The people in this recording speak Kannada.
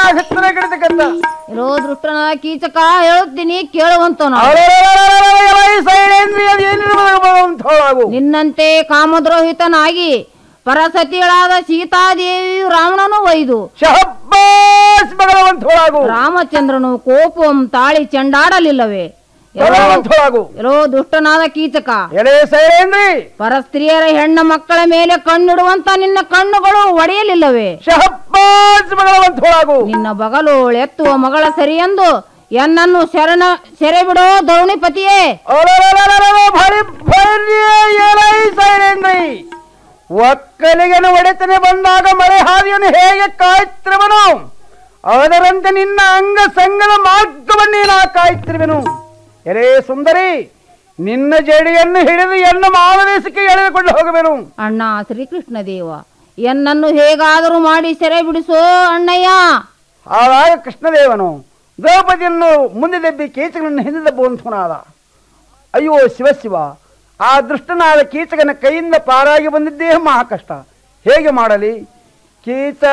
ಹತ್ತಿರ ಕಡಿತಕ್ಕಂತ ಇರೋ ದೃಷ್ಟನ ಕೀಚಕ ಹೇಳುತ್ತೀನಿ ಕೇಳುವಂತನು ಶೈಲೇಂದ್ರಿಯ ಏನಿರಬಹುದು ನಿನ್ನಂತೆ ಕಾಮದ್ರೋಹಿತನಾಗಿ ಪರಸತಿಗಳಾದ ಸೀತಾದೇವಿಯು ರಾವಣನು ಒಯ್ದು ಶಹಬ್ಬಾಸ್ ಭಗವಂತೊಳಗು ರಾಮಚಂದ್ರನು ಕೋಪಂ ತಾಳಿ ಚೆಂಡಾಡಲಿಲ್ಲವೇ ಎಲ್ಲೋ- ಭಗವಂತೊಳಗು ಎಲ್ಲೋ ದುಷ್ಟನಾದ ಕೀಚಕ ಎಲೆ ಶೈಲೇಂದ್ರಿ ಪರಸ್ತ್ರೀಯರ ಹೆಣ್ಣ ಮಕ್ಕಳ ಮೇಲೆ ಕಣ್ಣಿಡುವಂತ ನಿನ್ನ ಕಣ್ಣುಗಳು ಒಡೆಯಲಿಲ್ಲವೇ ಶಹಬ್ಬಾಸ್ ಭಗವಂತೊಳಗು ನಿನ್ನ ಬಗಲು ಎತ್ತುವ ಮಗಳ ಸರಿಯೆಂದು ಎನ್ನನ್ನು ಶರಣ ಸೆರೆ ಬಿಡೋ ಧರುಣಿಪತಿಯೇ ಭಳಿ ಭರ್ಯ ಎಲೈ ಶೈಲೇಂದ್ರಿ ಒಕ್ಕಲಿಗನ ಒಡೆತನೆ ಬಂದಾಗ ಮಳೆ ಹಾದಿಯನ್ನು ಹೇಗೆ ಕಾಯ್ತಿರುವನು ಅದರಂತೆ ನಿನ್ನ ಅಂಗ ಸಂಗದ ಮಾರ್ಗವನ್ನೇ ನಾ ಕಾಯ್ತಿರುವೆನು ಎರೇ ಸುಂದರಿ ನಿನ್ನ ಜಡಿಯನ್ನು ಹಿಡಿದು ಎನ್ನ ಮಾನದೇಶಕ್ಕೆ ಎಳೆದುಕೊಂಡು ಹೋಗುವೆನು ಅಣ್ಣ ಶ್ರೀಕೃಷ್ಣ ದೇವ ಎನ್ನನ್ನು ಹೇಗಾದರೂ ಮಾಡಿ ಸೆರೆ ಬಿಡಿಸೋ ಅಣ್ಣಯ್ಯ ಆವಾಗ ಕೃಷ್ಣದೇವನು ದ್ರೌಪದಿಯನ್ನು ಮುಂದೆ ದಬ್ಬಿ ಕೀಚಕನನ್ನು ಹಿಂದೆ ದಬ್ಬುವಂತವನಾದ ಅಯ್ಯೋ ಶಿವಶಿವ ಆ ದುಷ್ಟನಾದ ಕೀಚಕನ ಕೈಯಿಂದ ಪಾರಾಗಿ ಬಂದಿದ್ದೇ ಮಹಾ ಕಷ್ಟ ಹೇಗೆ ಮಾಡಲಿ ಕೀಚ